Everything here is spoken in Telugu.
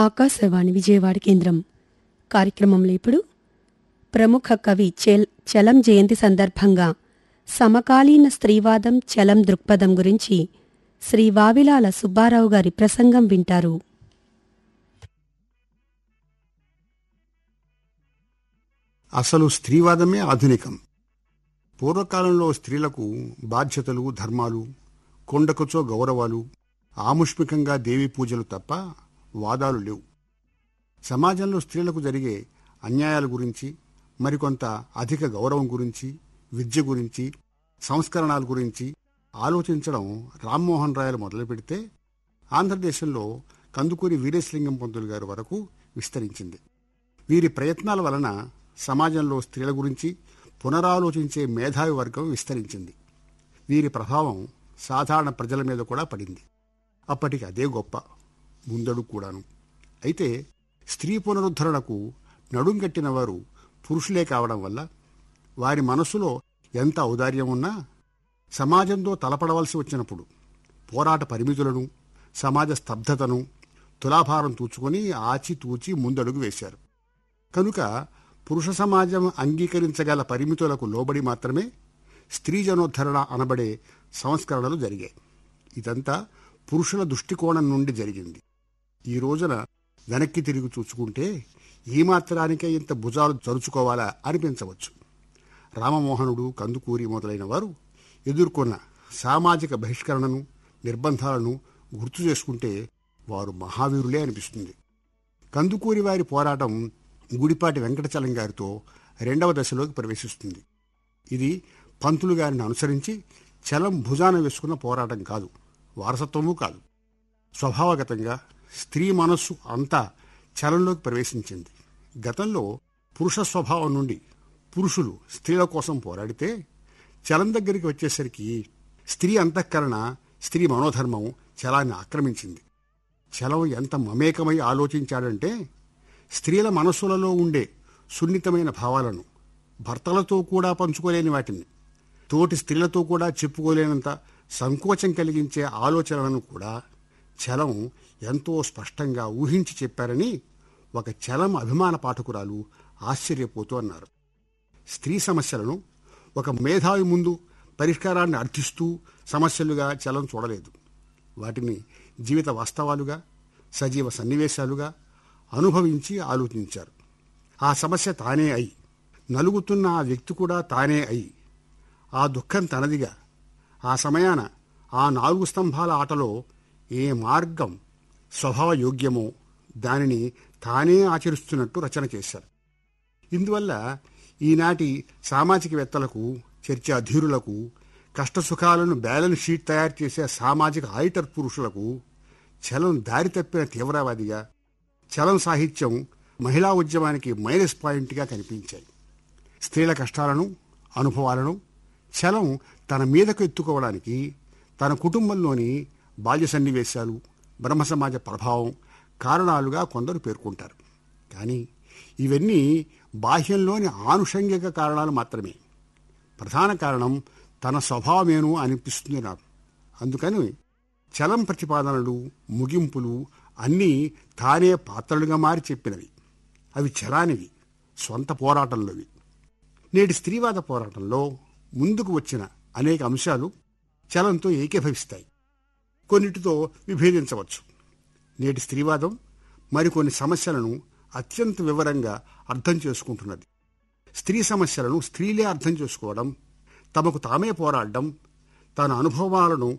ఆకాశవాణి విజయవాడ కేంద్రం కార్యక్రమంలో ఇప్పుడు ప్రముఖ కవి చెల్ చలం జయంతి సందర్భంగా సమకాలీన స్త్రీవాదం చలం దృక్పథం గురించి శ్రీ వావిలాల సుబ్బారావు గారి ప్రసంగం వింటారు అసలు స్త్రీవాదమే ఆధునికం పూర్వకాలంలో స్త్రీలకు బాధ్యతలు ధర్మాలు కొండకుచో గౌరవాలు ఆముష్మికంగా దేవీ పూజలు తప్ప వాదాలు లేవు సమాజంలో స్త్రీలకు జరిగే అన్యాయాల గురించి మరికొంత అధిక గౌరవం గురించి విద్య గురించి సంస్కరణల గురించి ఆలోచించడం రామ్మోహన్ రాయలు మొదలు పెడితే ఆంధ్రదేశంలో కందుకూరి వీరేశలింగం పంతులు గారి వరకు విస్తరించింది వీరి ప్రయత్నాల వలన సమాజంలో స్త్రీల గురించి పునరాలోచించే మేధావి వర్గం విస్తరించింది వీరి ప్రభావం సాధారణ ప్రజల మీద కూడా పడింది అప్పటికి అదే గొప్ప ముందడు కూడాను అయితే స్త్రీ పునరుద్ధరణకు నడుం కట్టిన వారు పురుషులే కావడం వల్ల వారి మనసులో ఎంత ఔదార్యం ఉన్నా సమాజంతో తలపడవలసి వచ్చినప్పుడు పోరాట పరిమితులను సమాజ స్తబ్దతను తులాభారం తూచుకొని ఆచితూచి ముందడుగు వేశారు కనుక పురుష సమాజం అంగీకరించగల పరిమితులకు లోబడి మాత్రమే స్త్రీ జనోద్ధరణ అనబడే సంస్కరణలు జరిగాయి ఇదంతా పురుషుల దృష్టికోణం నుండి జరిగింది ఈ రోజున వెనక్కి తిరిగి చూసుకుంటే ఈ మాత్రానికే ఇంత భుజాలు జరుచుకోవాలా అనిపించవచ్చు రామమోహనుడు కందుకూరి మొదలైన వారు ఎదుర్కొన్న సామాజిక బహిష్కరణను నిర్బంధాలను గుర్తు చేసుకుంటే వారు మహావీరులే అనిపిస్తుంది కందుకూరి వారి పోరాటం గుడిపాటి వెంకటచలం గారితో రెండవ దశలోకి ప్రవేశిస్తుంది ఇది పంతులు గారిని అనుసరించి చలం భుజాన వేసుకున్న పోరాటం కాదు వారసత్వము కాదు స్వభావగతంగా స్త్రీ మనస్సు అంతా చలంలోకి ప్రవేశించింది గతంలో పురుష స్వభావం నుండి పురుషులు స్త్రీల కోసం పోరాడితే చలం దగ్గరికి వచ్చేసరికి స్త్రీ అంతఃకరణ స్త్రీ మనోధర్మం చలాన్ని ఆక్రమించింది చలం ఎంత మమేకమై ఆలోచించాడంటే స్త్రీల మనస్సులలో ఉండే సున్నితమైన భావాలను భర్తలతో కూడా పంచుకోలేని వాటిని తోటి స్త్రీలతో కూడా చెప్పుకోలేనంత సంకోచం కలిగించే ఆలోచనలను కూడా చలం ఎంతో స్పష్టంగా ఊహించి చెప్పారని ఒక చలం అభిమాన పాఠకురాలు ఆశ్చర్యపోతూ అన్నారు స్త్రీ సమస్యలను ఒక మేధావి ముందు పరిష్కారాన్ని అర్థిస్తూ సమస్యలుగా చలం చూడలేదు వాటిని జీవిత వాస్తవాలుగా సజీవ సన్నివేశాలుగా అనుభవించి ఆలోచించారు ఆ సమస్య తానే అయి నలుగుతున్న ఆ వ్యక్తి కూడా తానే అయి ఆ దుఃఖం తనదిగా ఆ సమయాన ఆ నాలుగు స్తంభాల ఆటలో ఏ మార్గం స్వభావ యోగ్యమో దానిని తానే ఆచరిస్తున్నట్టు రచన చేశారు ఇందువల్ల ఈనాటి సామాజికవేత్తలకు చర్చాధీరులకు కష్టసుఖాలను బ్యాలెన్స్ షీట్ తయారు చేసే సామాజిక ఆడిటర్ పురుషులకు చలం దారి తప్పిన తీవ్రవాదిగా చలం సాహిత్యం మహిళా ఉద్యమానికి మైనస్ పాయింట్గా కనిపించాయి స్త్రీల కష్టాలను అనుభవాలను చలం తన మీదకు ఎత్తుకోవడానికి తన కుటుంబంలోని బాల్య సన్నివేశాలు బ్రహ్మ సమాజ ప్రభావం కారణాలుగా కొందరు పేర్కొంటారు కానీ ఇవన్నీ బాహ్యంలోని ఆనుషంగిక కారణాలు మాత్రమే ప్రధాన కారణం తన స్వభావమేను అనిపిస్తుంది నాకు అందుకని చలం ప్రతిపాదనలు ముగింపులు అన్నీ తానే పాత్రలుగా మారి చెప్పినవి అవి చలానివి స్వంత పోరాటంలోవి నేటి స్త్రీవాద పోరాటంలో ముందుకు వచ్చిన అనేక అంశాలు చలంతో ఏకీభవిస్తాయి కొన్నిటితో విభేదించవచ్చు నేటి స్త్రీవాదం మరికొన్ని సమస్యలను అత్యంత వివరంగా అర్థం చేసుకుంటున్నది స్త్రీ సమస్యలను స్త్రీలే అర్థం చేసుకోవడం తమకు తామే పోరాడడం తన అనుభవాలను